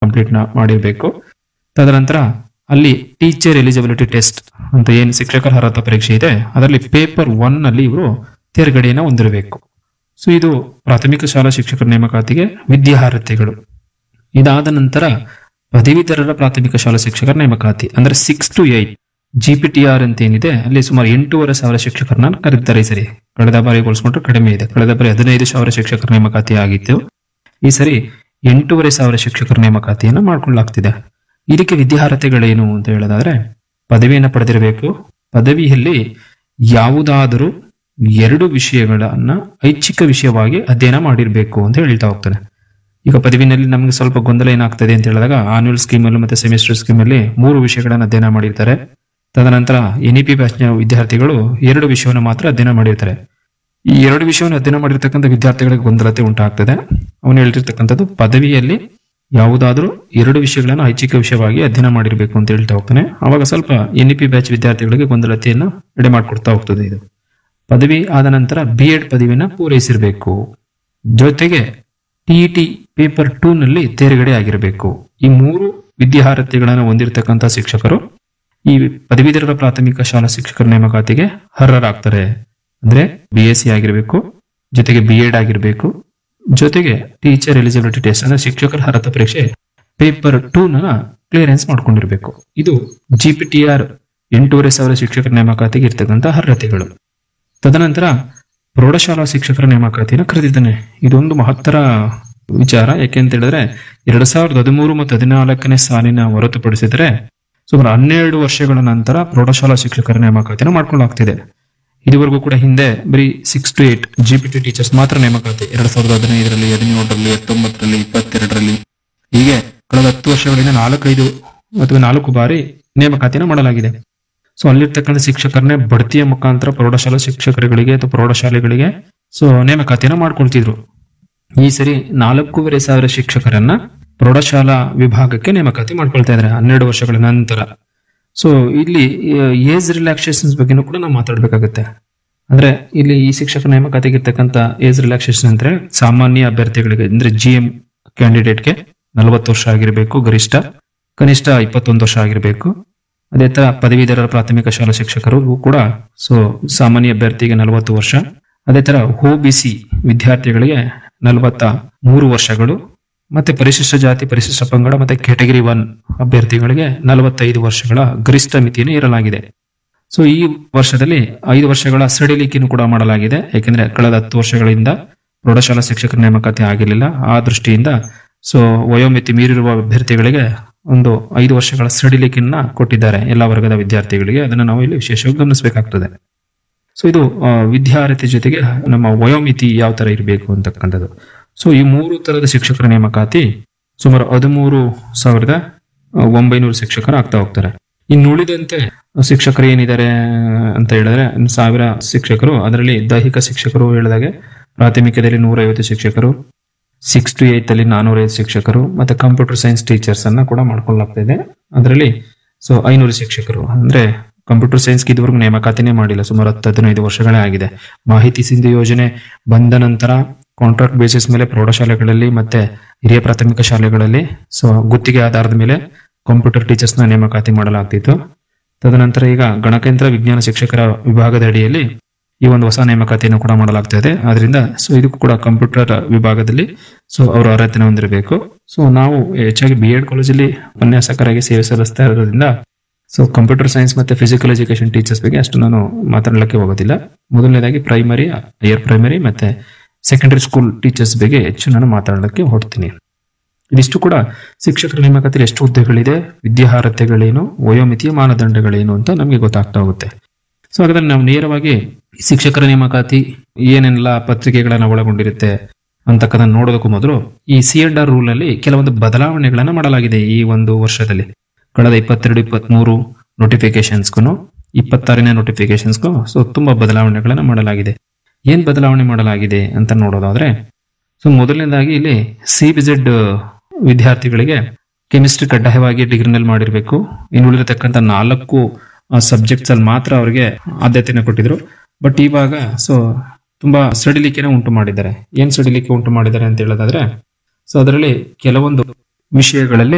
complete ಮಾಡಿರಬೇಕು ತದನಂತರ ಅಲ್ಲಿ ಟೀಚರ್ ಎಲಿಜಿಬಿಲಿಟಿ ಟೆಸ್ಟ್ ಅಂತ ಏನು ಶಿಕ್ಷಕರ ಅರ್ಹತಾ ಪರೀಕ್ಷೆ ಇದೆ ಅದರಲ್ಲಿ ಪೇಪರ್ ಒನ್ ನಲ್ಲಿ ಇವರು ತೇರ್ಗಡೆಯನ್ನು ಹೊಂದಿರಬೇಕು ಸೊ ಇದು ಪ್ರಾಥಮಿಕ ಶಾಲಾ ಶಿಕ್ಷಕರ ನೇಮಕಾತಿಗೆ ವಿದ್ಯಾರ್ಹತೆಗಳು ಇದಾದ ನಂತರ ಪದವೀಧರರ ಪ್ರಾಥಮಿಕ ಶಾಲಾ ಶಿಕ್ಷಕರ ನೇಮಕಾತಿ ಅಂದ್ರೆ six to eight G P T R ಅಂತ ಏನಿದೆ ಅಲ್ಲಿ ಸುಮಾರು ಎಂಟೂವರೆ ಸಾವಿರ ಶಿಕ್ಷಕರನ್ನ ಕರೀತಾರೆ ಈ ಸರಿ ಕಳೆದ ಬಾರಿ ಹೋಲಿಸ್ಕೊಂಡ್ರೆ ಕಡಿಮೆ ಇದೆ ಕಳೆದ ಬಾರಿ ಹದಿನೈದು ಸಾವಿರ ಶಿಕ್ಷಕರ ನೇಮಕಾತಿ ಆಗಿತ್ತು ಈ ಸರಿ ಎಂಟೂವರೆ ಸಾವಿರ ಶಿಕ್ಷಕರ ನೇಮಕಾತಿಯನ್ನು ಮಾಡ್ಕೊಳ್ಳಲಾಗ್ತಿದೆ ಇದಕ್ಕೆ ವಿದ್ಯಾರ್ಹತೆಗಳೇನು ಅಂತ ಹೇಳೋದಾದ್ರೆ ಪದವಿಯನ್ನು ಪಡೆದಿರಬೇಕು ಪದವಿಯಲ್ಲಿ ಯಾವುದಾದರೂ ಎರಡು ವಿಷಯಗಳನ್ನ ಐಚ್ಛಿಕ ವಿಷಯವಾಗಿ ಅಧ್ಯಯನ ಮಾಡಿರಬೇಕು ಅಂತ ಹೇಳ್ತಾ ಹೋಗ್ತಾನೆ ಈಗ ಪದವಿನಲ್ಲಿ ನಮಗೆ ಸ್ವಲ್ಪ ಗೊಂದಲ ಏನಾಗ್ತದೆ ಅಂತ ಹೇಳಿದಾಗ ಆನ್ಯುವಲ್ ಸ್ಕೀಮ್ ಅಲ್ಲಿ ಮತ್ತೆ ಸೆಮಿಸ್ಟರ್ ಸ್ಕೀಮ್ ಅಲ್ಲಿ ಮೂರು ವಿಷಯಗಳನ್ನು ಅಧ್ಯಯನ ಮಾಡಿರ್ತಾರೆ ತದನಂತರ ಎನ್ ಇ ಪಿ ಬ್ಯಾಚ್ನ ವಿದ್ಯಾರ್ಥಿಗಳು ಎರಡು ವಿಷಯವನ್ನು ಮಾತ್ರ ಅಧ್ಯಯನ ಮಾಡಿರ್ತಾರೆ ಈ ಎರಡು ವಿಷಯವನ್ನು ಅಧ್ಯಯನ ಮಾಡಿರ್ತಕ್ಕಂಥ ವಿದ್ಯಾರ್ಥಿಗಳಿಗೆ ಗೊಂದಲತೆ ಉಂಟಾಗ್ತದೆ ಅವನು ಹೇಳ್ತಿರ್ತಕ್ಕಂಥದ್ದು ಪದವಿಯಲ್ಲಿ ಯಾವುದಾದ್ರೂ ಎರಡು ವಿಷಯಗಳನ್ನು ಐಚ್ಛಿಕ ವಿಷಯವಾಗಿ ಅಧ್ಯಯನ ಮಾಡಿರ್ಬೇಕು ಅಂತ ಹೇಳ್ತಾ ಹೋಗ್ತಾನೆ ಅವಾಗ ಸ್ವಲ್ಪ ಎನ್ ಇ ಪಿ ಬ್ಯಾಚ್ ವಿದ್ಯಾರ್ಥಿಗಳಿಗೆ ಗೊಂದಲತೆಯನ್ನು ಎಡೆ ಮಾಡಿಕೊಡ್ತಾ ಹೋಗ್ತದೆ ಇದು ಪದವಿ ಆದ ನಂತರ ಬಿ ಎಡ್ ಪದವಿನ ಪೂರೈಸಿರಬೇಕು ಜೊತೆಗೆ ಟಿಇಟಿ ಪೇಪರ್ ಟೂ ನಲ್ಲಿ ತೇರ್ಗಡೆ ಆಗಿರಬೇಕು ಈ ಮೂರು ವಿದ್ಯಾರ್ಹತೆಗಳನ್ನು ಹೊಂದಿರತಕ್ಕಂಥ ಶಿಕ್ಷಕರು ಈ ಪದವೀಧರರ ಪ್ರಾಥಮಿಕ ಶಾಲಾ ಶಿಕ್ಷಕರ ನೇಮಕಾತಿಗೆ ಅರ್ಹರಾಗ್ತಾರೆ ಅಂದ್ರೆ ಬಿ ಎಸ್ ಸಿ ಆಗಿರಬೇಕು ಜೊತೆಗೆ ಬಿ ಎಡ್ ಆಗಿರಬೇಕು ಜೊತೆಗೆ ಟೀಚರ್ ಎಲಿಜಿಬಿಲಿಟಿ ಟೆಸ್ಟ್ ಅಂದ್ರೆ ಶಿಕ್ಷಕರ ಅರ್ಹತಾ ಪರೀಕ್ಷೆ ಪೇಪರ್ ಟೂ ನ ಕ್ಲಿಯರೆನ್ಸ್ ಮಾಡ್ಕೊಂಡಿರ್ಬೇಕು ಇದು ಜಿ ಪಿ ಟಿ ಆರ್ ಎಂಟೂವರೆ ಸಾವಿರ ಶಿಕ್ಷಕರ ನೇಮಕಾತಿಗೆ ಇರ್ತಕ್ಕಂಥ ಅರ್ಹತೆಗಳು ತದನಂತರ ಪ್ರೌಢಶಾಲಾ ಶಿಕ್ಷಕರ ನೇಮಕಾತಿನ ಕರೆದಿದ್ದಾನೆ ಇದೊಂದು ಮಹತ್ತರ ವಿಚಾರ ಯಾಕೆಂತ ಹೇಳಿದ್ರೆ ಎರಡ್ ಸಾವಿರದ ಹದಿಮೂರು ಮತ್ತು ಹದಿನಾಲ್ಕನೇ ಸಾಲಿನ ಹೊರತುಪಡಿಸಿದರೆ ಸುಮಾರು ಹನ್ನೆರಡು ವರ್ಷಗಳ ನಂತರ ಪ್ರೌಢಶಾಲಾ ಶಿಕ್ಷಕರ ನೇಮಕಾತಿನ ಮಾಡ್ಕೊಳ್ಳಾಗ್ತಿದೆ ಇದುವರೆಗೂ ಕೂಡ ಹಿಂದೆ ಬರೀ six to eight G P T teachers ಮಾತ್ರ ನೇಮಕಾತಿ ಎರಡ್ ಸಾವಿರದ ಹದಿನೈದರಲ್ಲಿ ಹದಿನೇಳರಲ್ಲಿ ಹತ್ತೊಂಬತ್ತರಲ್ಲಿ ಇಪ್ಪತ್ತೆರಡರಲ್ಲಿ ಹೀಗೆ ಕಳೆದ ಹತ್ತು ವರ್ಷಗಳಿಂದ ನಾಲ್ಕೈದು ಅಥವಾ ನಾಲ್ಕು ಬಾರಿ ನೇಮಕಾತಿನ ಮಾಡಲಾಗಿದೆ ಸೊ ಅಲ್ಲಿರ್ತಕ್ಕಂಥ ಶಿಕ್ಷಕರನ್ನೇ ಬಡ್ತಿಯ ಮುಖಾಂತರ ಪ್ರೌಢಶಾಲಾ ಶಿಕ್ಷಕರುಗಳಿಗೆ ಅಥವಾ ಪ್ರೌಢಶಾಲೆಗಳಿಗೆ ಸೊ ನೇಮಕಾತಿನ ಮಾಡ್ಕೊಳ್ತಿದ್ರು ಈ ಸರಿ ನಾಲ್ಕೂವರೆ ಸಾವಿರ ಶಿಕ್ಷಕರನ್ನ ಪ್ರೌಢಶಾಲಾ ವಿಭಾಗಕ್ಕೆ ನೇಮಕಾತಿ ಮಾಡ್ಕೊಳ್ತಾ ಇದ್ದಾರೆ ಹನ್ನೆರಡು ವರ್ಷಗಳ ನಂತರ ಸೊ ಇಲ್ಲಿ ಏಜ್ ರಿಲ್ಯಾಕ್ಸೇಷನ್ಸ್ ಬಗ್ಗೆನೂ ಕೂಡ ನಾವು ಮಾತಾಡ್ಬೇಕಾಗುತ್ತೆ ಅಂದ್ರೆ ಇಲ್ಲಿ ಈ ಶಿಕ್ಷಕ ನೇಮಕಾತಿಗೆ ಇರ್ತಕ್ಕಂಥ ಏಜ್ ರಿಲ್ಯಾಕ್ಸೇಷನ್ ಅಂದ್ರೆ ಸಾಮಾನ್ಯ ಅಭ್ಯರ್ಥಿಗಳಿಗೆ ಅಂದ್ರೆ ಜಿ ಎಂ ಕ್ಯಾಂಡಿಡೇಟ್ಗೆ ನಲವತ್ತು ವರ್ಷ ಆಗಿರಬೇಕು ಗರಿಷ್ಠ ಕನಿಷ್ಠ ಇಪ್ಪತ್ತೊಂದು ವರ್ಷ ಆಗಿರಬೇಕು ಅದೇ ತರ ಪದವೀಧರರ ಪ್ರಾಥಮಿಕ ಶಾಲಾ ಶಿಕ್ಷಕರು ಕೂಡ ಸೊ ಸಾಮಾನ್ಯ ಅಭ್ಯರ್ಥಿಗೆ ನಲವತ್ತು ವರ್ಷ ಅದೇ ತರ ಸಿ ವಿದ್ಯಾರ್ಥಿಗಳಿಗೆ ನಲವತ್ತ ಮೂರು ವರ್ಷಗಳು ಮತ್ತೆ ಪರಿಶಿಷ್ಟ ಜಾತಿ ಪರಿಶಿಷ್ಟ ಪಂಗಡ ಮತ್ತೆ ಕ್ಯಾಟಗರಿ ಒನ್ ಅಭ್ಯರ್ಥಿಗಳಿಗೆ ನಲವತ್ತೈದು ವರ್ಷಗಳ ಗರಿಷ್ಠ ಮಿತಿಯನ್ನು ಇರಲಾಗಿದೆ ಸೊ ಈ ವರ್ಷದಲ್ಲಿ ಐದು ವರ್ಷಗಳ ಸಡಿಲಿಕೆಯನ್ನು ಕೂಡ ಮಾಡಲಾಗಿದೆ ಯಾಕೆಂದ್ರೆ ಕಳೆದ ಹತ್ತು ವರ್ಷಗಳಿಂದ ಪ್ರೌಢಶಾಲಾ ಶಿಕ್ಷಕರ ನೇಮಕಾತಿ ಆಗಿರಲಿಲ್ಲ ಆ ದೃಷ್ಟಿಯಿಂದ ಸೊ ವಯೋಮಿತಿ ಮೀರಿರುವ ಅಭ್ಯರ್ಥಿಗಳಿಗೆ ಒಂದು ಐದು ವರ್ಷಗಳ ಸಡಿಲಿಕೆಯನ್ನ ಕೊಟ್ಟಿದ್ದಾರೆ ಎಲ್ಲ ವರ್ಗದ ವಿದ್ಯಾರ್ಥಿಗಳಿಗೆ ಅದನ್ನು ನಾವು ಇಲ್ಲಿ ವಿಶೇಷವಾಗಿ ಗಮನಿಸಬೇಕಾಗ್ತದೆ ಸೊ ಇದು ಆ, ವಿದ್ಯಾರ್ಥಿ ಜೊತೆಗೆ ನಮ್ಮ ವಯೋಮಿತಿ ಯಾವ ತರ ಇರಬೇಕು ಅಂತಕ್ಕಂಥದ್ದು ಸೊ ಈ ಮೂರು ತರದ ಶಿಕ್ಷಕರ ನೇಮಕಾತಿ ಸುಮಾರು ಹದಿಮೂರು ಸಾವಿರದ ಆ, ಒಂಬೈನೂರು ಶಿಕ್ಷಕರು ಆಗ್ತಾ ಹೋಗ್ತಾರೆ ಇನ್ನು ಉಳಿದಂತೆ ಶಿಕ್ಷಕರು ಏನಿದ್ದಾರೆ ಅಂತ ಹೇಳಿದ್ರೆ ಇನ್ನು ಸಾವಿರ ಶಿಕ್ಷಕರು ಅದರಲ್ಲಿ ದೈಹಿಕ ಶಿಕ್ಷಕರು ಹೇಳಿದಾಗೆ ಪ್ರಾಥಮಿಕದಲ್ಲಿ ನೂರೈವತ್ತು ಶಿಕ್ಷಕರು ಸಿಕ್ಸ್ ಟು ಏತ್ ಅಲ್ಲಿ ನಾನೂರೈದು ಶಿಕ್ಷಕರು ಮತ್ತೆ ಕಂಪ್ಯೂಟರ್ ಸೈನ್ಸ್ ಟೀಚರ್ಸ್ ಅನ್ನ ಕೂಡ ಮಾಡ್ಕೊಳ್ಳಾಗ್ತಾ ಇದೆ ಅದರಲ್ಲಿ ಸೊ ಐನೂರು ಶಿಕ್ಷಕರು ಅಂದ್ರೆ ಕಂಪ್ಯೂಟರ್ ಸೈನ್ಸ್ ಇದುವರೆಗೂ ನೇಮಕಾತಿನೇ ಮಾಡಿಲ್ಲ ಸುಮಾರು ಹತ್ತು ಹದಿನೈದು ವರ್ಷಗಳೇ ಆಗಿದೆ ಮಾಹಿತಿ ಸಿಂಧು ಯೋಜನೆ ಬಂದ ನಂತರ ಕಾಂಟ್ರಾಕ್ಟ್ ಬೇಸಿಸ್ ಮೇಲೆ ಪ್ರೌಢಶಾಲೆಗಳಲ್ಲಿ ಮತ್ತೆ ಹಿರಿಯ ಪ್ರಾಥಮಿಕ ಶಾಲೆಗಳಲ್ಲಿ ಸೊ ಗುತ್ತಿಗೆ ಆಧಾರದ ಮೇಲೆ ಕಂಪ್ಯೂಟರ್ ಟೀಚರ್ಸ್ ನ ನೇಮಕಾತಿ ಮಾಡಲಾಗ್ತಿತ್ತು ತದನಂತರ ಈಗ ಗಣಕಯಂತ್ರ ವಿಜ್ಞಾನ ಶಿಕ್ಷಕರ ವಿಭಾಗದ ಅಡಿಯಲ್ಲಿ ಈ ಒಂದು ಹೊಸ ನೇಮಕಾತಿಯನ್ನು ಕೂಡ ಮಾಡಲಾಗ್ತಾ ಇದೆ ಆದ್ರಿಂದ ಸೊ ಇದಕ್ಕೂ ಕೂಡ ಕಂಪ್ಯೂಟರ್ ವಿಭಾಗದಲ್ಲಿ ಸೊ ಅವರು ಅರ್ಹತೆನ ಹೊಂದಿರಬೇಕು ಸೊ ನಾವು ಹೆಚ್ಚಾಗಿ ಬಿ ಎಡ್ ಕಾಲೇಜಲ್ಲಿ ಉಪನ್ಯಾಸಕರಾಗಿ ಸೇವೆ ಸಲ್ಲಿಸ್ತಾ ಇರೋದ್ರಿಂದ ಸೊ ಕಂಪ್ಯೂಟರ್ ಸೈನ್ಸ್ ಮತ್ತೆ ಫಿಸಿಕಲ್ ಎಜುಕೇಶನ್ ಟೀಚರ್ಸ್ ಬಗ್ಗೆ ಅಷ್ಟು ನಾನು ಮಾತಾಡಲಿಕ್ಕೆ ಹೋಗೋದಿಲ್ಲ ಮೊದಲನೇದಾಗಿ ಪ್ರೈಮರಿ ಹೈಯರ್ ಪ್ರೈಮರಿ ಮತ್ತೆ ಸೆಕೆಂಡರಿ ಸ್ಕೂಲ್ ಟೀಚರ್ಸ್ ಬಗ್ಗೆ ಹೆಚ್ಚು ನಾನು ಮಾತಾಡಲಿಕ್ಕೆ ಹೊರಡ್ತೀನಿ ಇದಿಷ್ಟು ಕೂಡ ಶಿಕ್ಷಕರ ನೇಮಕಾತಿಯಲ್ಲಿ ಎಷ್ಟು ಹುದ್ದೆಗಳಿದೆ ವಿದ್ಯಾರ್ಹತೆಗಳೇನು ವಯೋಮಿತಿಯ ಮಾನದಂಡಗಳೇನು ಅಂತ ನಮಗೆ ಗೊತ್ತಾಗ್ತಾ ಹೋಗುತ್ತೆ ಸೊ ಹಾಗಾದ್ರೆ ನಾವು ನೇರವಾಗಿ ಈ ಶಿಕ್ಷಕರ ನೇಮಕಾತಿ ಏನೆಲ್ಲ ಪತ್ರಿಕೆಗಳನ್ನ ಒಳಗೊಂಡಿರುತ್ತೆ ಅಂತಕ್ಕದನ್ನ ನೋಡೋದಕ್ಕೂ ಮೊದಲು ಈ ಸಿ ಎಡ್ ಆರ್ ರೂಲ್ ಅಲ್ಲಿ ಕೆಲವೊಂದು ಬದಲಾವಣೆಗಳನ್ನ ಮಾಡಲಾಗಿದೆ ಈ ಒಂದು ವರ್ಷದಲ್ಲಿ ಕಳೆದ ಇಪ್ಪತ್ತೆರಡು ಇಪ್ಪತ್ಮೂರು ನೋಟಿಫಿಕೇಶನ್ಸ್ಗೂ ಇಪ್ಪತ್ತಾರನೇ ನೋಟಿಫಿಕೇಶನ್ಸ್ಗೂ ಸೊ ತುಂಬಾ ಬದಲಾವಣೆಗಳನ್ನ ಮಾಡಲಾಗಿದೆ ಏನ್ ಬದಲಾವಣೆ ಮಾಡಲಾಗಿದೆ ಅಂತ ನೋಡೋದಾದ್ರೆ ಸೊ ಮೊದಲನೇದಾಗಿ ಇಲ್ಲಿ ಸಿ ಬಿಜೆಡ್ ವಿದ್ಯಾರ್ಥಿಗಳಿಗೆ ಕೆಮಿಸ್ಟ್ರಿ ಕಡ್ಡಾಯವಾಗಿ ಡಿಗ್ರಿನಲ್ಲಿ ಮಾಡಿರಬೇಕು ಇನ್ನು ಉಳಿದಿರತಕ್ಕಂಥ ನಾಲ್ಕು ಸಬ್ಜೆಕ್ಟ್ಸ್ ಅಲ್ಲಿ ಮಾತ್ರ ಅವರಿಗೆ ಆದ್ಯತೆಯನ್ನು ಕೊಟ್ಟಿದ್ರು ಬಟ್ ಇವಾಗ ಸೊ ತುಂಬಾ ಸಡಿಲಿಕೆನ ಉಂಟು ಮಾಡಿದ್ದಾರೆ ಏನ್ ಸಡಿಲಿಕೆ ಉಂಟು ಮಾಡಿದ್ದಾರೆ ಅಂತ ಹೇಳೋದಾದ್ರೆ ಸೊ ಅದರಲ್ಲಿ ಕೆಲವೊಂದು ವಿಷಯಗಳಲ್ಲಿ